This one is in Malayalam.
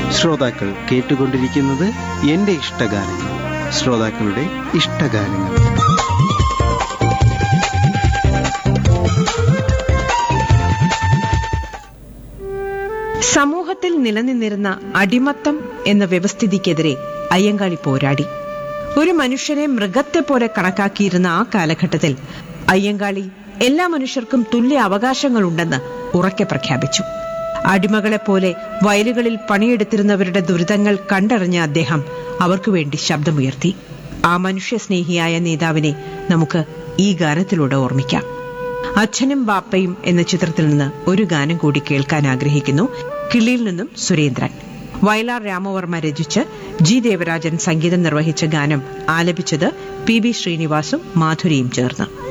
ശ്രോതാക്കൾ കേട്ടുകൊണ്ടിരിക്കുന്നത് എന്റെ ഇഷ്ടഗാനങ്ങൾ ശ്രോതാക്കളുടെ ഇഷ്ടഗാനങ്ങൾ സമൂഹത്തിൽ നിലനിന്നിരുന്ന അടിമത്തം എന്ന വ്യവസ്ഥിതിക്കെതിരെ അയ്യങ്കാളി പോരാടി ഒരു മനുഷ്യനെ മൃഗത്തെ പോലെ കണക്കാക്കിയിരുന്ന ആ കാലഘട്ടത്തിൽ അയ്യങ്കാളി എല്ലാ മനുഷ്യർക്കും തുല്യ അവകാശങ്ങളുണ്ടെന്ന് ഉറക്കെ പ്രഖ്യാപിച്ചു അടിമകളെപ്പോലെ വയലുകളിൽ പണിയെടുത്തിരുന്നവരുടെ ദുരിതങ്ങൾ കണ്ടറിഞ്ഞ അദ്ദേഹം അവർക്കു വേണ്ടി ശബ്ദമുയർത്തി ആ മനുഷ്യസ്നേഹിയായ നേതാവിനെ നമുക്ക് ഈ ഗാനത്തിലൂടെ ഓർമ്മിക്കാം അച്ഛനും ബാപ്പയും എന്ന ചിത്രത്തിൽ നിന്ന് ഒരു ഗാനം കൂടി കേൾക്കാൻ ആഗ്രഹിക്കുന്നു കിള്ളിയിൽ നിന്നും സുരേന്ദ്രൻ വയലാർ രാമവർമ്മ രചിച്ച് ജി ദേവരാജൻ സംഗീതം നിർവഹിച്ച ഗാനം ആലപിച്ചത് പി ബി ശ്രീനിവാസും മാധുരിയും ചേർന്ന്